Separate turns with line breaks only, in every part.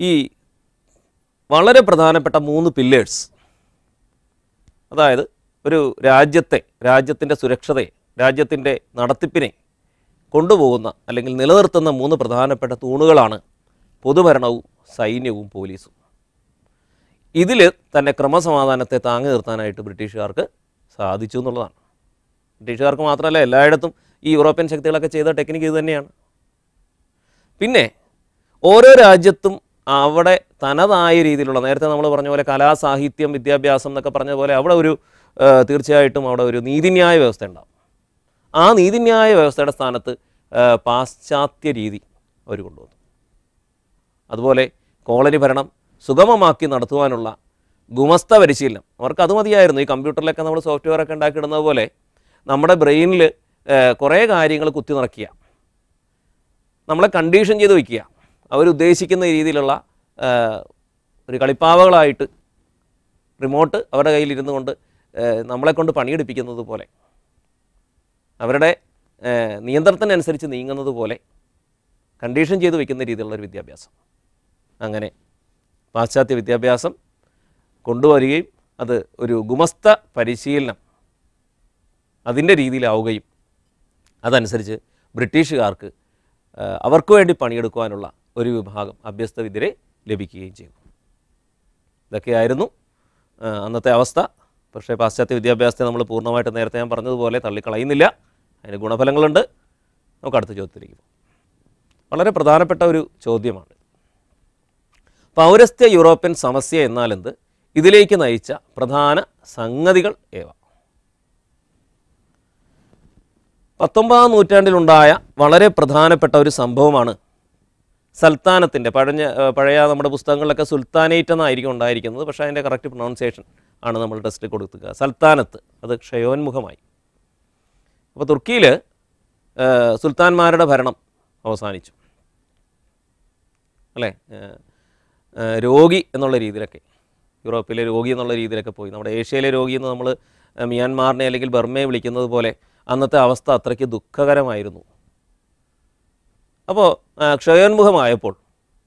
ഈ വളരെ പ്രധാനപ്പെട്ട മൂന്ന് പില്ലേഴ്സ് അതായത് ഒരു രാജ്യത്തെ രാജ്യത്തിൻ്റെ സുരക്ഷതയെ രാജ്യത്തിൻ്റെ നടത്തിപ്പിനെ കൊണ്ടുപോകുന്ന അല്ലെങ്കിൽ നിലനിർത്തുന്ന മൂന്ന് പ്രധാനപ്പെട്ട തൂണുകളാണ് പൊതുഭരണവും സൈന്യവും പോലീസും ഇതിൽ തന്നെ ക്രമസമാധാനത്തെ താങ്ങി നിർത്താനായിട്ട് ബ്രിട്ടീഷുകാർക്ക് സാധിച്ചു എന്നുള്ളതാണ് ബ്രിട്ടീഷുകാർക്ക് മാത്രമല്ല എല്ലായിടത്തും ഈ യൂറോപ്യൻ ശക്തികളൊക്കെ ചെയ്ത ടെക്നിക്ക് ഇത് തന്നെയാണ് പിന്നെ ഓരോ രാജ്യത്തും അവിടെ തനതായ രീതിയിലുള്ള നേരത്തെ നമ്മൾ പറഞ്ഞ പോലെ കലാ സാഹിത്യം വിദ്യാഭ്യാസം എന്നൊക്കെ പറഞ്ഞ പോലെ അവിടെ ഒരു ആ, തീർച്ചയായിട്ടും അവിടെ ഒരു നീതിന്യായ വ്യവസ്ഥ ഉണ്ടാവും ആ നീതിന്യായ വ്യവസ്ഥയുടെ സ്ഥാനത്ത് ആ, പാശ്ചാത്യ രീതി അവർ കൊണ്ടുവന്നു അതുപോലെ കോളനി ഭരണം സുഗമമാക്കി നടത്തുവാനുള്ള ഗുമസ്ത പരിശീലനം അവർക്ക് അത് മതിയായിരുന്നു ഈ കമ്പ്യൂട്ടറിലൊക്കെ നമ്മൾ സോഫ്റ്റ്വെയർ ഒക്കെ ഉണ്ടാക്കിയിടുന്നത് പോലെ നമ്മുടെ ബ്രെയിനിൽ കുറേ കാര്യങ്ങൾ കുത്തി നിറയ്ക്കുക നമ്മളെ കണ്ടീഷൻ ചെയ്ത് വയ്ക്കുക അവരുദ്ദേശിക്കുന്ന രീതിയിലുള്ള ആ, ഒരു കളിപ്പാവകളായിട്ട് റിമോട്ട് അവരുടെ കയ്യിൽ ഇരുന്നു കൊണ്ട് ആ, നമ്മളെ കൊണ്ട് പണിയെടുപ്പിക്കുന്നത് പോലെ അവരുടെ ആ, നിയന്ത്രണത്തിനനുസരിച്ച് നീങ്ങുന്നത് പോലെ കണ്ടീഷൻ ചെയ്ത് വയ്ക്കുന്ന രീതിയിലുള്ള ഒരു വിദ്യാഭ്യാസം അങ്ങനെ പാശ്ചാത്യ വിദ്യാഭ്യാസം കൊണ്ടുവരികയും അത് ഒരു ഗുമസ്ത പരിശീലനം അതിൻ്റെ രീതിയിലാവുകയും അതനുസരിച്ച് ബ്രിട്ടീഷുകാർക്ക് ആ, അവർക്ക് വേണ്ടി പണിയെടുക്കുവാനുള്ള ഒരു വിഭാഗം അഭ്യസ്ത വിദ്യരെ ലഭിക്കുകയും ചെയ്തു ഇതൊക്കെയായിരുന്നു ആ, അന്നത്തെ അവസ്ഥ പക്ഷേ പാശ്ചാത്യ വിദ്യാഭ്യാസത്തെ നമ്മൾ പൂർണ്ണമായിട്ട് നേരത്തെ ഞാൻ പറഞ്ഞതുപോലെ തള്ളിക്കളയുന്നില്ല അതിന് ഗുണഫലങ്ങളുണ്ട് നമുക്ക് അടുത്ത ചോദ്യത്തിലേക്ക് പോകാം വളരെ പ്രധാനപ്പെട്ട ഒരു ചോദ്യമാണ് പൗരസ്ത്യ യൂറോപ്യൻ സമസ്യ എന്നാൽ എന്ത് ഇതിലേക്ക് നയിച്ച പ്രധാന സംഗതികൾ ഏവ പത്തൊമ്പതാം നൂറ്റാണ്ടിലുണ്ടായ വളരെ പ്രധാനപ്പെട്ട ഒരു സംഭവമാണ് സൽത്താനത്തിൻ്റെ പഴഞ്ഞ ഏഹ് പഴയ നമ്മുടെ പുസ്തകങ്ങളിലൊക്കെ സുൽത്താനേറ്റ് എന്നായിരിക്കും ഉണ്ടായിരിക്കുന്നത് പക്ഷേ അതിൻ്റെ കറക്റ്റ് പ്രൊണൗൺസിയേഷൻ ആണ് നമ്മൾ ടെസ്റ്റിൽ കൊടുക്കുക സൽത്താനത്ത് അത് ക്ഷയോന്മുഖമായി അപ്പോൾ തുർക്കിയിൽ സുൽത്താൻമാരുടെ ഭരണം അവസാനിച്ചു അല്ലേ ഏഹ് ഏഹ് രോഗി എന്നുള്ള രീതിയിലൊക്കെ യൂറോപ്പിലെ രോഗി എന്നുള്ള രീതിയിലൊക്കെ പോയി നമ്മുടെ ഏഷ്യയിലെ രോഗി എന്ന് നമ്മൾ മിയാൻമാറിനെ അല്ലെങ്കിൽ ബർമയെ വിളിക്കുന്നത് പോലെ അന്നത്തെ അവസ്ഥ അത്രയ്ക്ക് ദുഃഖകരമായിരുന്നു അപ്പോൾ ക്ഷയോന്മുഖമായപ്പോൾ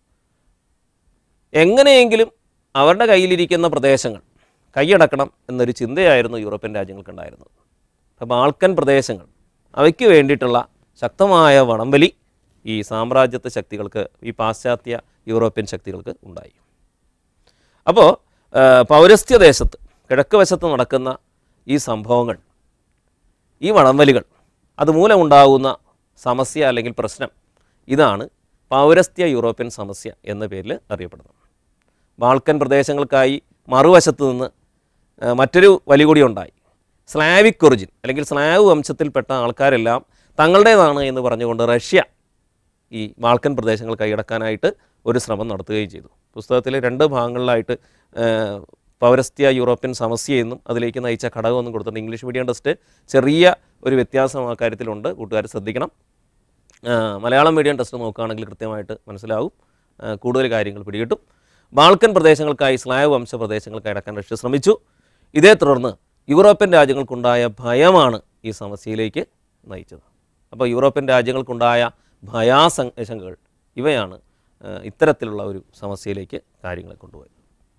എങ്ങനെയെങ്കിലും അവരുടെ കയ്യിലിരിക്കുന്ന പ്രദേശങ്ങൾ കൈയടക്കണം എന്നൊരു ചിന്തയായിരുന്നു യൂറോപ്യൻ രാജ്യങ്ങൾക്കുണ്ടായിരുന്നത് അപ്പോൾ ബാൾക്കൻ പ്രദേശങ്ങൾ അവയ്ക്ക് വേണ്ടിയിട്ടുള്ള ശക്തമായ വടംവലി ഈ സാമ്രാജ്യത്വ ശക്തികൾക്ക് ഈ പാശ്ചാത്യ യൂറോപ്യൻ ശക്തികൾക്ക് ഉണ്ടായി അപ്പോൾ പൗരസ്ത്യ ദേശത്ത് കിഴക്ക് വശത്ത് നടക്കുന്ന ഈ സംഭവങ്ങൾ ഈ വടംവലികൾ അതുമൂലം ഉണ്ടാകുന്ന സമസ്യ അല്ലെങ്കിൽ പ്രശ്നം ഇതാണ് പൗരസ്ത്യ യൂറോപ്യൻ സമസ്യ എന്ന പേരിൽ അറിയപ്പെടുന്നത് ബാൾക്കൻ പ്രദേശങ്ങൾക്കായി മറുവശത്ത് നിന്ന് ആ, മറ്റൊരു വലി കൂടി ഉണ്ടായി സ്ലാവിക് ഒറിജിൻ അല്ലെങ്കിൽ സ്ലാവ് വംശത്തിൽപ്പെട്ട ആൾക്കാരെല്ലാം തങ്ങളുടേതാണ് എന്ന് പറഞ്ഞുകൊണ്ട് റഷ്യ ഈ ബാൾക്കൻ പ്രദേശങ്ങൾ കൈയടക്കാനായിട്ട് ഒരു ശ്രമം നടത്തുകയും ചെയ്തു പുസ്തകത്തിൽ രണ്ട് ഭാഗങ്ങളിലായിട്ട് ആ, പൗരസ്ത്യ യൂറോപ്യൻ സമസ്യ എന്നും അതിലേക്ക് നയിച്ച ഘടകമെന്നും കൊടുത്തിട്ടുണ്ട് ഇംഗ്ലീഷ് മീഡിയം ടെസ്റ്റ് ചെറിയ ഒരു വ്യത്യാസം ആ കാര്യത്തിലുണ്ട് കൂട്ടുകാർ ശ്രദ്ധിക്കണം ആ, മലയാളം മീഡിയം ടെസ്റ്റ് നോക്കുകയാണെങ്കിൽ കൃത്യമായിട്ട് മനസ്സിലാവും ആ, കൂടുതൽ കാര്യങ്ങൾ പിടികിട്ടും ബാൾക്കൻ പ്രദേശങ്ങൾക്കായി സ്ലാവ് വംശ പ്രദേശങ്ങൾക്കായി അടക്കാൻ റഷ്യ ശ്രമിച്ചു ഇതേ തുടർന്ന് യൂറോപ്യൻ രാജ്യങ്ങൾക്കുണ്ടായ ഭയമാണ് ഈ സമസ്യയിലേക്ക് നയിച്ചത് അപ്പോൾ യൂറോപ്യൻ രാജ്യങ്ങൾക്കുണ്ടായ ഭയാശങ്കകൾ ഇവയാണ് ആ, ഇത്തരത്തിലുള്ള ഒരു സമസ്യയിലേക്ക് കാര്യങ്ങളെ കൊണ്ടുപോയത്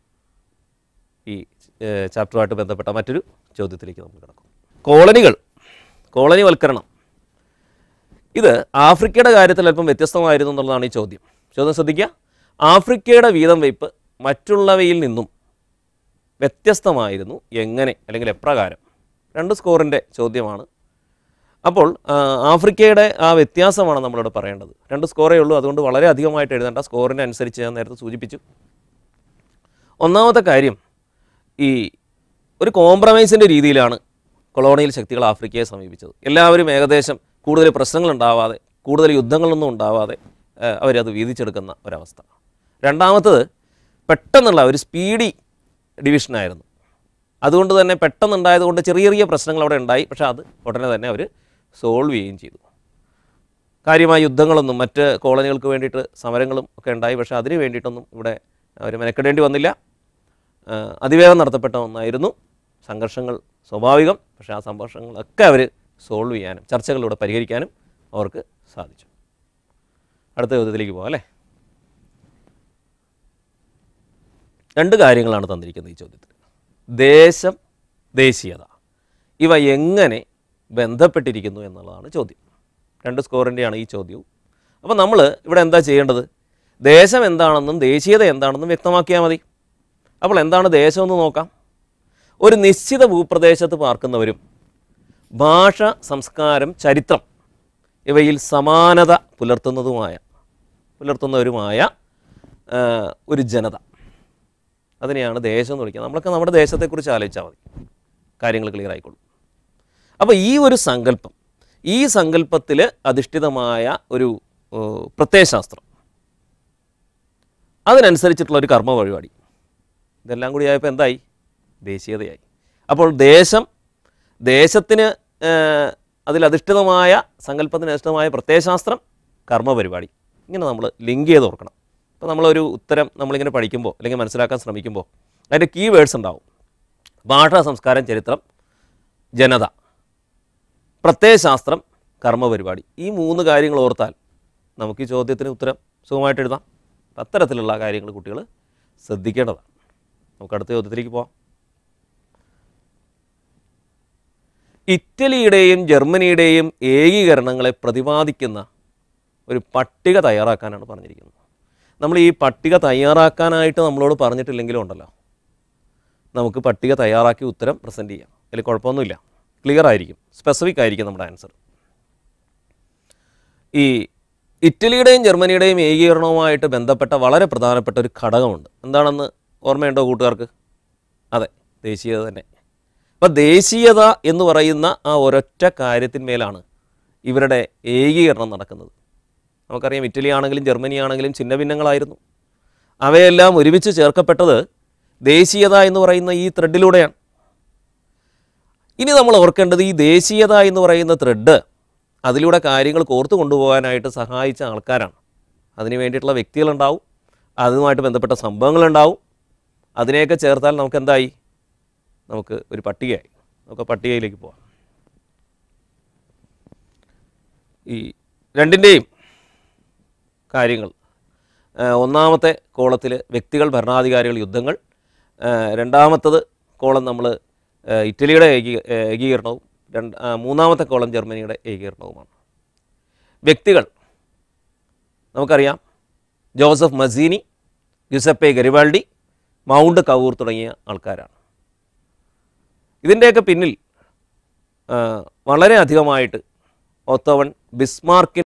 ഈ ഏഹ്, ചാപ്റ്ററുമായിട്ട് ബന്ധപ്പെട്ട മറ്റൊരു ചോദ്യത്തിലേക്ക് നമുക്ക് കിടക്കും കോളനികൾ കോളനിവൽക്കരണം ഇത് ആഫ്രിക്കയുടെ കാര്യത്തിൽ അല്പം വ്യത്യസ്തമായിരുന്നു എന്നുള്ളതാണ് ഈ ചോദ്യം ചോദ്യം ശ്രദ്ധിക്കുക ആഫ്രിക്കയുടെ വീതം വയ്പ് മറ്റുള്ളവയിൽ നിന്നും വ്യത്യസ്തമായിരുന്നു എങ്ങനെ അല്ലെങ്കിൽ എപ്രകാരം രണ്ട് സ്കോറിൻ്റെ ചോദ്യമാണ് അപ്പോൾ ആ, ആഫ്രിക്കയുടെ ആ വ്യത്യാസമാണ് നമ്മളിവിടെ പറയേണ്ടത് രണ്ട് സ്കോറേ ഉള്ളൂ അതുകൊണ്ട് വളരെ അധികമായിട്ട് എഴുതേണ്ട സ്കോറിനെ അനുസരിച്ച് ഞാൻ നേരത്തെ സൂചിപ്പിച്ചു ഒന്നാമത്തെ കാര്യം ഈ ഒരു കോംപ്രമൈസിൻ്റെ രീതിയിലാണ് കൊളോണിയൽ ശക്തികൾ ആഫ്രിക്കയെ സമീപിച്ചത് എല്ലാവരും ഏകദേശം കൂടുതൽ പ്രശ്നങ്ങൾ ഉണ്ടാവാതെ കൂടുതൽ യുദ്ധങ്ങളൊന്നും ഉണ്ടാവാതെ ഏഹ്, അവരത് വീതിച്ചെടുക്കുന്ന ഒരവസ്ഥ രണ്ടാമത്തത് പെട്ടെന്നുള്ള ഒരു സ്പീഡി ഡിവിഷനായിരുന്നു അതുകൊണ്ട് തന്നെ പെട്ടെന്നുണ്ടായതുകൊണ്ട് ചെറിയ ചെറിയ പ്രശ്നങ്ങൾ അവിടെ ഉണ്ടായി പക്ഷേ അത് ഉടനെ തന്നെ അവർ സോൾവ് ചെയ്യുകയും ചെയ്തു കാര്യമായ യുദ്ധങ്ങളൊന്നും മറ്റ് കോളനികൾക്ക് വേണ്ടിയിട്ട് സമരങ്ങളും ഒക്കെ ഉണ്ടായി പക്ഷേ അതിന് വേണ്ടിയിട്ടൊന്നും ഇവിടെ അവർ മെനക്കെടേണ്ടി വന്നില്ല ആ, അതിവേഗം നടത്തപ്പെട്ട ഒന്നായിരുന്നു സംഘർഷങ്ങൾ സ്വാഭാവികം പക്ഷേ ആ സംഘർഷങ്ങളൊക്കെ അവർ സോൾവ് ചെയ്യാനും ചർച്ചകളിലൂടെ പരിഹരിക്കാനും അവർക്ക് സാധിച്ചു അടുത്ത ചോദ്യത്തിലേക്ക് പോകാം അല്ലേ രണ്ട് കാര്യങ്ങളാണ് തന്നിരിക്കുന്നത് ഈ ചോദ്യത്തിൽ ദേശം ദേശീയത ഇവ എങ്ങനെ ബന്ധപ്പെട്ടിരിക്കുന്നു എന്നുള്ളതാണ് ചോദ്യം രണ്ട് സ്കോറിൻ്റെയാണ് ഈ ചോദ്യവും അപ്പോൾ നമ്മൾ ഇവിടെ എന്താ ചെയ്യേണ്ടത് ദേശം എന്താണെന്നും ദേശീയത എന്താണെന്നും വ്യക്തമാക്കിയാൽ മതി അപ്പോൾ എന്താണ് ദേശം എന്ന് നോക്കാം ഒരു നിശ്ചിത ഭൂപ്രദേശത്ത് പാർക്കുന്നവരും ഭാഷ സംസ്കാരം ചരിത്രം ഇവയിൽ സമാനത പുലർത്തുന്നതുമായ പുലർത്തുന്നവരുമായ ആ, ഒരു ജനത അതിനെയാണ് ദേശം എന്ന് വിളിക്കുന്നത് നമ്മളൊക്കെ നമ്മുടെ ദേശത്തെക്കുറിച്ച് ആലോചിച്ചാൽ മതി കാര്യങ്ങൾ ക്ലിയർ ആയിക്കോളും അപ്പോൾ ഈ ഒരു സങ്കല്പം ഈ സങ്കല്പത്തിൽ അധിഷ്ഠിതമായ ഒരു ഏഹ്, പ്രത്യയശാസ്ത്രം അതിനനുസരിച്ചിട്ടുള്ള ഒരു കർമ്മ പരിപാടി ഇതെല്ലാം കൂടി ആയപ്പോൾ എന്തായി ദേശീയതയായി അപ്പോൾ ദേശം ദേശത്തിന് ഏഹ്, അതിലധിഷ്ഠിതമായ സങ്കല്പത്തിന് അധിഷ്ഠിതമായ പ്രത്യയശാസ്ത്രം കർമ്മ പരിപാടി ഇങ്ങനെ നമ്മൾ ലിങ്ക് ചെയ്ത് ഓർക്കണം അപ്പോൾ നമ്മളൊരു ഉത്തരം നമ്മളിങ്ങനെ പഠിക്കുമ്പോൾ അല്ലെങ്കിൽ മനസ്സിലാക്കാൻ ശ്രമിക്കുമ്പോൾ അതിൻ്റെ കീ വേഡ്സ് ഉണ്ടാവും ഭാഷാ സംസ്കാരം ചരിത്രം ജനത പ്രത്യയശാസ്ത്രം കർമ്മ പരിപാടി ഈ മൂന്ന് കാര്യങ്ങൾ ഓർത്താൽ നമുക്ക് ഈ ചോദ്യത്തിന് ഉത്തരം സുഖമായിട്ട് എഴുതാം അപ്പം അത്തരത്തിലുള്ള കാര്യങ്ങൾ കുട്ടികൾ ശ്രദ്ധിക്കേണ്ടതാണ് നമുക്ക് അടുത്ത ചോദ്യത്തിലേക്ക് പോവാം ഇറ്റലിയുടെയും ജർമ്മനിയുടെയും ഏകീകരണങ്ങളെ പ്രതിപാദിക്കുന്ന ഒരു പട്ടിക തയ്യാറാക്കാനാണ് പറഞ്ഞിരിക്കുന്നത് നമ്മൾ ഈ പട്ടിക തയ്യാറാക്കാനായിട്ട് നമ്മളോട് പറഞ്ഞിട്ടില്ലെങ്കിലും ഉണ്ടല്ലോ നമുക്ക് പട്ടിക തയ്യാറാക്കി ഉത്തരം പ്രസൻറ്റ് ചെയ്യാം അതിൽ കുഴപ്പമൊന്നുമില്ല ക്ലിയർ ആയിരിക്കും സ്പെസിഫിക് ആയിരിക്കും നമ്മുടെ ആൻസർ ഈ ഇറ്റലിയുടെയും ജർമ്മനിയുടെയും ഏകീകരണവുമായിട്ട് ബന്ധപ്പെട്ട വളരെ പ്രധാനപ്പെട്ട ഒരു ഘടകമുണ്ട് എന്താണെന്ന് ഓർമ്മയുണ്ടോ കൂട്ടുകാർക്ക് അതെ ദേശീയത തന്നെ അപ്പോൾ ദേശീയത എന്ന് പറയുന്ന ആ ഒരൊറ്റ കാര്യത്തിന്മേലാണ് ഇവരുടെ ഏകീകരണം നടക്കുന്നത് നമുക്കറിയാം ഇറ്റലി ആണെങ്കിലും ജർമ്മനി ആണെങ്കിലും ഛിന്ന ഭിന്നങ്ങളായിരുന്നു അവയെല്ലാം ഒരുമിച്ച് ചേർക്കപ്പെട്ടത് ദേശീയത എന്ന് പറയുന്ന ഈ ത്രെഡിലൂടെയാണ് ഇനി നമ്മൾ ഓർക്കേണ്ടത് ഈ ദേശീയത എന്ന് പറയുന്ന ത്രെഡ് അതിലൂടെ കാര്യങ്ങൾ കോർത്തു കൊണ്ടുപോകാനായിട്ട് സഹായിച്ച ആൾക്കാരാണ് അതിന് വേണ്ടിയിട്ടുള്ള വ്യക്തികളുണ്ടാവും അതുമായിട്ട് ബന്ധപ്പെട്ട സംഭവങ്ങളുണ്ടാവും അതിനെയൊക്കെ ചേർത്താൽ നമുക്ക് എന്തായി നമുക്ക് ഒരു പട്ടികയായി നമുക്ക് ആ പട്ടികയിലേക്ക് പോവാം ഈ രണ്ടിൻ്റെയും കാര്യങ്ങൾ ആ, ഒന്നാമത്തെ കോളത്തിൽ വ്യക്തികൾ ഭരണാധികാരികൾ യുദ്ധങ്ങൾ ആ, രണ്ടാമത്തത് കോളം നമ്മൾ ഇറ്റലിയുടെ ഏകീ ഏകീകരണവും രണ്ട് ആ, മൂന്നാമത്തെ കോളം ജർമ്മനിയുടെ ഏകീകരണവുമാണ് വ്യക്തികൾ നമുക്കറിയാം ജോസഫ് മസീനി യുസപ്പെ ഗരിവാൾഡി മൗണ്ട് കവൂർ തുടങ്ങിയ ആൾക്കാരാണ് ഇതിൻ്റെയൊക്കെ പിന്നിൽ ആ, വളരെ അധികമായിട്ട് ഒത്തവൺ ബിസ്മാർക്കിൻ